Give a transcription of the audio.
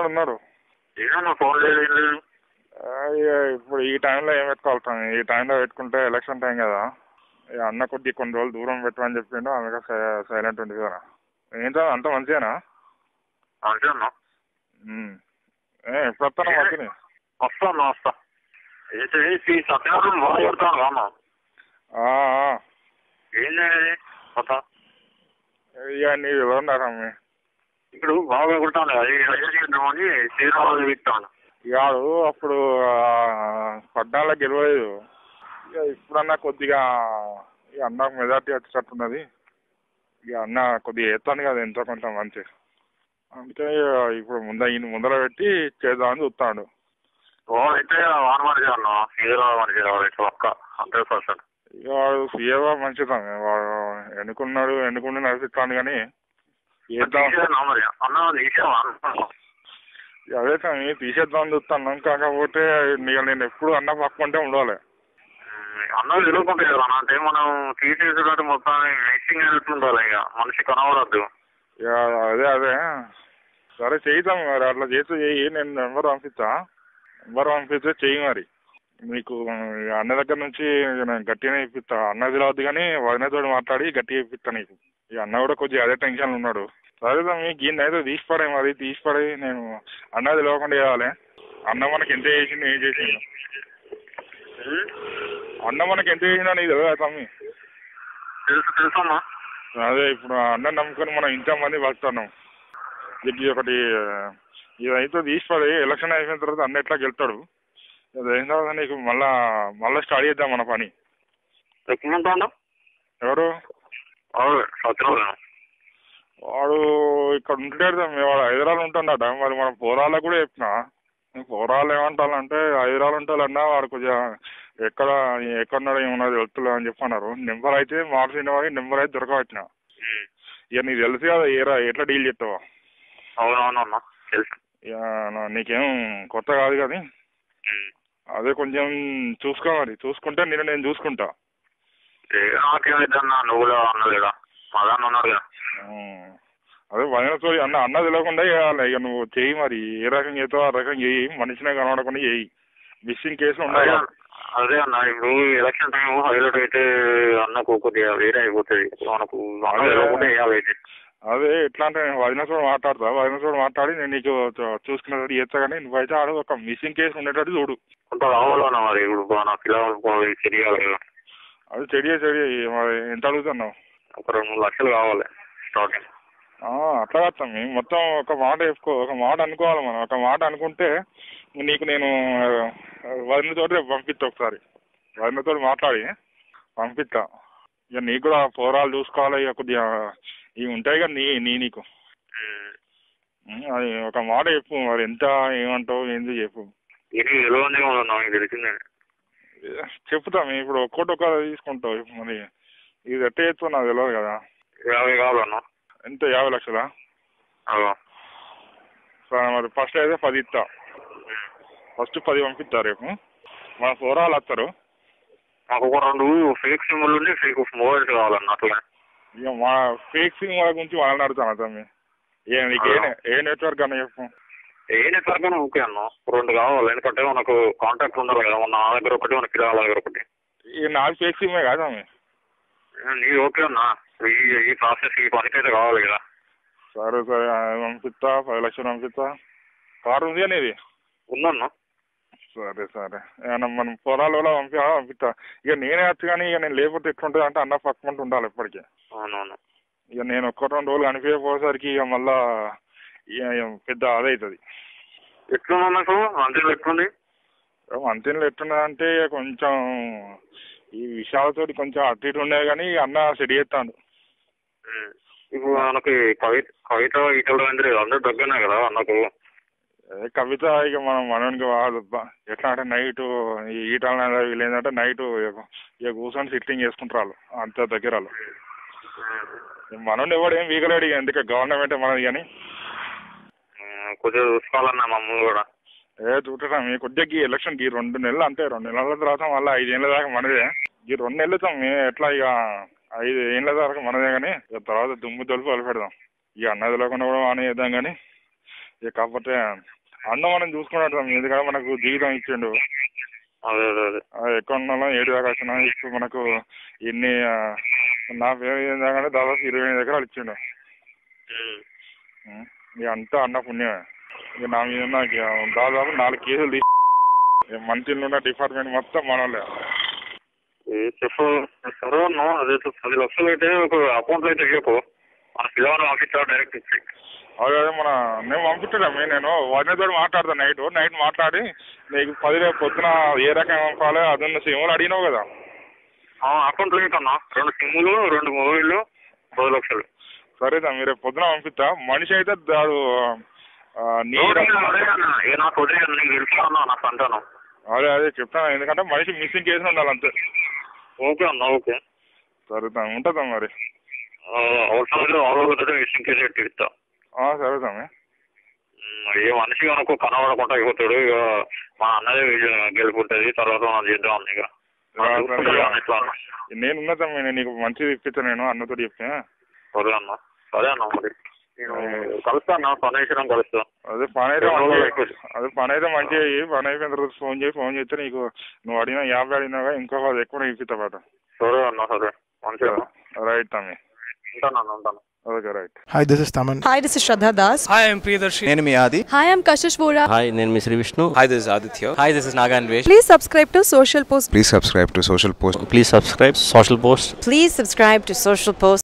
ఉన్నాడు ఉన్నాడు ఏమన్నా ఫోన్ లేదు ఏం లేదు ఆ, ఇక ఇప్పుడు ఈ టైంలో ఏం పెట్టుకోవాలి స్వామి? ఈ టైంలో పెట్టుకుంటే ఎలక్షన్ టైం కదా ఇక అన్న కొద్ది కొన్ని రోజులు దూరం పెట్టమని చెప్పిండు అందుకే సైలెంట్ ఉంది కదా ఏంటో అంత మంచిదేనా అంతే అన్నా ఉమ్. ఏ ఎప్పుడు వస్తాను మంచిని వస్తా అన్నా వస్తా ఏంటి ఈ సత్యాగ్రహం బాగా కొడతాను అన్న ఆ, ఆ. ఏంది కొత్త ఇక నీ ఎవరున్నారా మీ ఇప్పుడు బాగా కొడతాను అది అదే చేద్దామని శ్రీరాములు చెప్తాను ఇవాడు అప్పుడు పడ్డాలో గెలవలేదు ఇక ఇప్పుడన్నా కొద్దిగా ఇక అన్న మెజార్టీ వచ్చేటట్టున్నది ఇక అన్న కొద్దిగా ఎత్తాను కదా ఎంతో కొంత మంచి అందుకే ఇక ఇప్పుడు ముంద ఈయన ముందర పెట్టి చేద్దామని చూస్తాడు ఓ అయితే వాన మనిషి అన్న శ్రీరామ మనిషి రావాలి పక్క హండ్రెడ్ పర్సెంట్ ఇక వాడు సీఏగా మంచిదాన్ని వాడు ఎన్నుకున్నాడు ఎన్నుకుండి నడిపిస్తాను కానీ చేద్దాం తీసేనా మరి అన్న తీసేవా ఇక అదే కానీ తీసేద్దామని చూస్తాను కాకపోతే ఇక నేను ఎప్పుడు అన్న పక్కుంటే ఉండాలి అన్న తిరుగుకుంటే కదా అన్న అంటే మనం తీసేసేటట్టు మొత్తం మిక్సింగ్ ఎట్లుండాలి ఇక మనిషి కనబడద్దు ఇక అదే అదే సరే చేద్దాం మరి అట్లా చేస్తే చెయ్యి నేను నెంబర్ పంపిస్తా నెంబర్ పంపిస్తే చెయ్యి మరి మీకు ఇక అన్న దగ్గర నుంచి నేను గట్టిగానే ఇప్పిస్తా అన్న తెలియదు కానీ వదినతో మాట్లాడి గట్టిగా ఇప్పిస్తా నీకు ఇక అన్న కూడా కొద్దిగా అదే టెన్షన్ ఉన్నాడు సరేదా మీకు ఈయన అయితే తీసిపడే మరి తీసిపడి నేను అన్న తెలియకుండా చేయాలి అన్న మనకి ఎంత చేసిండు ఏం చేసిండు అన్న మనకి ఎంత చేసిండో నీకు తెలియదా తమ్మి తెలుసు తెలుసు అన్న అదే ఇప్పుడు ఆ అన్న నమ్ముకొని మనం ఇంతమంది బతున్నాం ఇది ఒకటి ఇదైతే తీసిపడి ఎలక్షన్ అయిపోయిన తర్వాత అన్న ఎట్లా గెలుతాడు అది అయిన తర్వాత నీకు మళ్ళా మళ్ళీ స్టార్ట్ చేద్దాం మన పని ఎక్కడుంటాను ఎవరు అవును సత్యనారాయణ వాడు ఇక్కడ ఉంటాడు తమ్మి, వాడు హైదరాబాద్ ఉంటున్నాడ మరి మన పోరాళ్ళకు కూడా చెప్పిన పోరాళ్ళు ఏమంటారంటే హైదరాబాద్ ఉంటాలన్నా వాడు కొద్దిగా ఎక్కడ ఎక్కడున్నాడు ఏమన్నా తెలుస్తులే అని చెప్పి అన్నారు నెంబర్ అయితే మార్చిన వాడి నెంబర్ అయితే దొరకవచ్చిన ఇక నీకు తెలుసు కదా ఏరా ఎట్లా డీల్ చేస్తావా అవునవును అన్న తెలుసు ఇక నా- నీకేం కొత్త కాదు కానీ అదే కొంచెం చూసుకో మరి చూసుకుంటే నేను నేను చూసుకుంటా ఏ, నాకేమైతే అన్న నువ్వు కూడా అన్నలేదా మదాన్ని ఉన్నాడు కదా ఉం. అదే వదిన స్టోరీ అన్న అన్న తెలియకుండా చేయాలి ఇక నువ్వు చెయ్యి మరి ఏ రకంగా చేస్తావో ఆ రకంగా చెయ్యి మనిషినే కనబడకుండా చెయ్యి మిస్సింగ్ కేసులు ఉండాలి అదే- అదే అన్న ఇప్పుడు ఎలక్షన్ టైం హైలైట్ అయితే అన్నకు కొద్దిగా వేరే అయిపోతుంది మనకు అన్న అదే. తెలియకుండా వేయాలి అయితే అదే ఎట్లా అంటే నేను వదిన చోడు మాట్లాడతా వదిన చోడు మాట్లాడి నేను నీకు చూ- చూసుకునేటట్టు చేస్తా కానీ నువ్వైతే ఆడ ఒక మిస్సింగ్ కేసు ఉండేటట్టు చూడు కొంత కావాలన్న మరి ఇప్పుడు మన పిల్లలు తెలియాలి కదా అది చెడియే చెడి మరి ఎంత అడుగుతున్నావు ఒక రెండు మూడు లక్షలు కావాలి స్టార్టింగ్ ఆ, అట్లా కాస్తాం మేము మొత్తం ఒక మాట చెప్పుకో ఒక మాట అనుకోవాలి మనం ఒక మాట అనుకుంటే నీకు నేను వదినతో రేపు పంపిస్తా ఒకసారి వదినతో మాట్లాడి పంపిస్తా ఇక నీకు కూడా పోరాలు చూసుకోవాలి ఇక కొద్దిగా ఇవి ఉంటాయి కదా నీ నీ నీకు ఉం, అది ఒక మాట చెప్పు మరి ఎంత ఏమంటావు ఏంది చెప్పు ఇది విలువనే ఉన్నా నాకు తెలిసిందే చెప్తా మేము ఇప్పుడు ఒక్కోటి ఒక్క తీసుకుంటావు ఇప్పుడు మరి ఇది ఎట్ట చేస్తావు నాకు తెలియదు కదా యాభై కావాలన్నా ఎంత యాభై లక్షలా అదో సరే మరి ఫస్ట్ అయితే పది ఇస్తా ఫస్ట్ పది పంపిస్తా రేపు మన పోరాలు వస్తారు మాకు ఒక రెండు ఫేక్ సిమ్లు ఉండి ఫేక్ మొబైల్స్ కావాలన్న అట్లా ఇక మా ఫేక్ సిమ్ వాళ్ళ గురించి వాళ్ళని అడుగుతాను తమ్మి ఏ నీకు ఏ నె- ఏ నెట్వర్క్ అన్న చెప్పు ఏ నెట్వర్క్ అయినా ఓకే అన్న రెండు కావాలి ఎందుకంటే మనకు కాంటాక్ట్ ఉండాలి కదా మన నా దగ్గర ఒకటి మన కిరాల దగ్గర ఒకటి ఈ నాలుగు ఫేక్ సిమ్మే కాదు తమ్మి నీ ఓకే అన్న ఈ ఈ ప్రాసెస్ ఈ పనికైతే కావాలి కదా సరే సరే ఆ, పంపిస్తా పది లక్షలు పంపిస్తా కారు ఉంది అనేది ఉందన్న సరే సరే ఏమన్నా మనం పొలాలు కూడా పంపి ఆ, పంపిస్తా ఇక నేనే వచ్చు కానీ ఇక నేను లేకపోతే ఎట్లుంటుంది అంటే అన్న పక్కన ఉండాలి ఎప్పటికీ అవునవును ఇక నేను ఒక్క రెండు రోజులు కనిపించకపోయేసరికి ఇక మళ్ళా ఇక ఇక పెద్ద అదవుతుంది ఎట్లుంది నాకు అంతే ఎట్లుంది అంతేం ఎట్టున్నదంటే కొంచెం ఈ విషయాలతోటి కొంచెం అటు ఇటు ఉండేది కానీ ఇక అన్న సెట్ చేస్తాడు ఉమ్. ఇప్పుడు మనకి కవిత కవిత ఈటలు అంటే అందరు దగ్గరనే కదా అన్నకు ఏ కవిత ఇక మనం మనకి వాదబ్బా ఎట్లా అంటే నైట్ ఈ ఈటల వీళ్ళు ఏంటంటే నైట్ ఇక కూర్చొని సిట్టింగ్ చేసుకుంటారు వాళ్ళు అంత దగ్గర వాళ్ళు మనోడు ఎవడు ఏం వీగలేడు ఇక ఎందుకు గవర్నమెంట్ మనది కానీ ఉమ్, కొద్దిగా చూసుకోవాలన్న మమ్మల్ని కూడా ఏ చూడటం మీ కొద్దిగా ఈ ఎలక్షన్ ఈ రెండు నెలలు అంతే రెండు నెలల తర్వాత మళ్ళీ ఐదేళ్ళ దాకా మనదే ఈ రెండు నెలలు తాం మేము ఎట్లా ఇక ఐదు ఏళ్ళ దాకా మనదే కానీ ఇక తర్వాత దుమ్ము తలుపు పెడదాం ఇక అన్నది లేకుండా కూడా అని చేద్దాం కానీ ఇక కాకపోతే అన్న మనం చూసుకున్నట్టు తమ్మి ఎందుకంటే మనకు జీవితం ఇచ్చిండు అదే అదే అదే ఆ ఎక్కడ ఉన్నాలో ఏడు దాకా వచ్చినా ఇప్పుడు మనకు ఎన్ని ఆ, నా పేరు ఏంటంటే దాదాపు ఇరవై ఎనిమిది ఎకరాలు ఇచ్చిండు ఉమ్. ఉం. ఇక అంతా అన్న పుణ్యమే ఇక నా మీద నాకు దాదాపు నాలుగు కేసులు తీసి ఇక మంత్రిలో ఉన్న డిపార్ట్మెంట్ మొత్తం మనలే ఏ చెప్పు సరే అన్న అదే పది లక్షలు అయితే ఒక అకౌంట్లో అయితే చెప్పు మన పిల్లవాడిని పంపించాలి డైరెక్ట్ ఇచ్చి అదే అదే మన నేను పంపించడమే నేను వదినతో మాట్లాడతాను నైట్ నైట్ మాట్లాడి నీకు పది రేపు పొద్దున ఏ రకం పంపాలి అదన్న సిమ్లు అడిగినావు కదా అకౌంట్లో ఏంటన్నా రెండు సిమ్ములు రెండు మొబైళ్ళు పది లక్షలు సరే దా మీరు రేపు పొద్దున పంపిస్తా మనిషి అయితే దాడు ఆ, నీ అదే అన్న ఏ నాకు ఉదయం నీకు తెలుసు అన్న నాకు అంటాను అదే అదే చెప్తాను ఎందుకంటే మనిషి మిస్సింగ్ కేసు ఉండాలి అంతే ఓకే అన్న ఓకే సరే తా ఉంటుందా మరి అవసరం ఆరోగ్యత విషయం కేసు పెట్టి ఇస్తా ఆ, సరే తమ్మి ఉమ్, ఏ మనిషి కనుక కనబడకుండా అయిపోతాడు ఇక మా అన్నదే విజయం గెలుపుంటది తర్వాత మనం చేద్దాం అన్న ఇక మనం ఆ, చూసుకుంటాం సరే. అన్న ఇట్లా అన్న నేను ఉన్నా తమ్మి నేను నీకు మంచిది ఇప్పిస్తాను నేను అన్నతో చెప్తే సరే అన్న సరే అన్న మరి నేను కలుస్తా అన్న పని విషయం కలుస్తా అదే పని అయితే ఎవరో మంచిగా ఎక్కువ. అదే పని అయితే మంచిగా చెయ్యి పని అయిపోయిన తర్వాత ఫోన్ చేసి ఫోన్ చేస్తే నీకు నువ్వు అడిగిన యాభై అడిగినాగా ఇంకో పది ఎక్కువ ఇప్పిస్తా పాట సరే అన్న సరే మంచిగా రైట్ తమ్మి ఉంటాను అన్న ఉంటాను okay right Hi, this is Taman. Hi, this is Shraddha Das. Hi, I'm Priyadarshi. నేను మీ ఆది Hi, I'm Kashish Vora. Hi నేను మీ Sri Vishnu Hi, this is Aditya. Hi this is నాగాన్ వేష్ Please subscribe to Social Post. Please subscribe to Social Post please subscribe Social Post Please subscribe to Social Post.